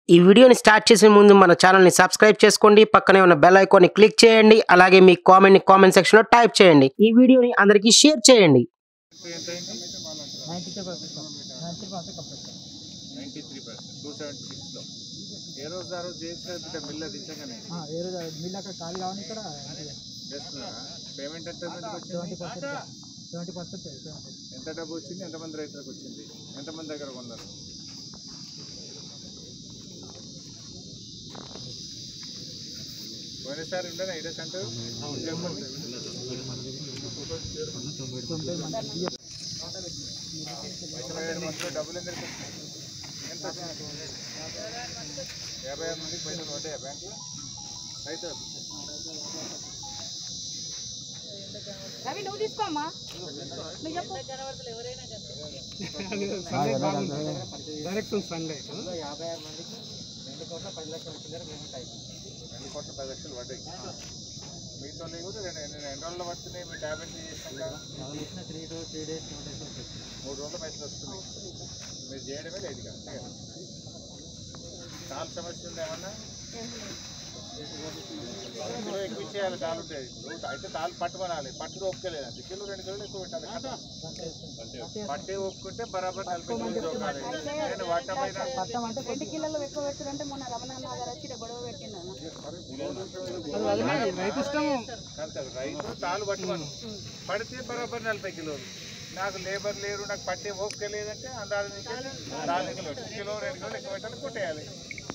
ఈ వీడియోని స్టార్ట్ చేసే ముందు మన ఛానల్ని సబ్స్క్రైబ్ చేసుకోండి పక్కనే ఉన్న బెల్ ఐకాన్ని క్లిక్ చేయండి అలాగే మీ కామెంట్ని కామెంట్ సెక్షన్లో టైప్ చేయండి ఈ వీడియోని అందరికీ షేర్ చేయండి ninety three percent ninety percent complete ninety three percent two seventy సిక్స్లో ఏ రోజు ఆ రోజు చేసిన బిల్ దించగానే ఏ రోజు మిల్ అక్కడ ఖాళీ కావాలి ఇక్కడ చేస్తున్నారా పేమెంట్ ఎంత మందికి సెవెంటీ వచ్చింది పర్సెంట్ సెవెంటీ పర్సెంట్ ఎంత డబ్బు వచ్చింది ఎంతమంది రైతులకు వచ్చింది ఎంతమంది దగ్గర కొన్నారు పోయినసారి ఉండేనా ఇదే సెంటర్ తొంభై మంది ఇరవై ఏడు మందిలో డబ్బులు ఎందుకు ఎంత వచ్చింది యాభై ఆరు మందికి పైసలు పడ్డాయా బ్యాంకులో రైతు రవి నువ్వు తీసుకోమ్మా నువ్వు చెప్పు యాభై ఆరు మందికి రెండు కోట్ల పది లక్షల చిల్లర పేమెంట్ అయింది రెండు కోట్ల పది లక్షలు పడ్డాయి మీతో కూడా రెండు ఎన్ని రెండు రోజులు పడుతున్నాయి మీ ట్యాబ్లెట్ చేసినాక వాళ్ళు ఇచ్చిన three two three days two days వచ్చేసి మూడు రోజుల పైసలు వస్తున్నాయి మీరు చేయడమే లేదు ఇక అంతే కదా కాలు సమస్య ఉంది ఏమన్నా కిలో ఎక్కువ ఇచ్చేయాలి కాలు ఉంటాయి ఇప్పుడు అయితే కాలు పట్టుమనాలి పట్టుకు ఒప్పుకోలేదు అంతే కిలో రెండు కిలోలు ఎక్కువ పెట్టాలి కదా పట్టి ఒప్పుకుంటే బరాబర్ నలభై కిలోలు జోకాలి నేను వాట పైన పట్టం అంటే రెండు కిలోలు ఎక్కువ పెట్టుకుంటే మొన్న రమణ నాగర్ వచ్చి ఈడ గొడవ పెట్టిండు రైతు ఇష్టం అంతే రైతు తాలు పట్టుకోను పడితే బరాబర్ నలభై కిలోలు నాకు లేబర్ లేరు నాకు పట్టే ఓపిక లేదంటే అందాజ నాలుగు కిలోలు కిలో రెండు కిలోలు ఎక్కువ పెట్టాలి కొట్టేయాలి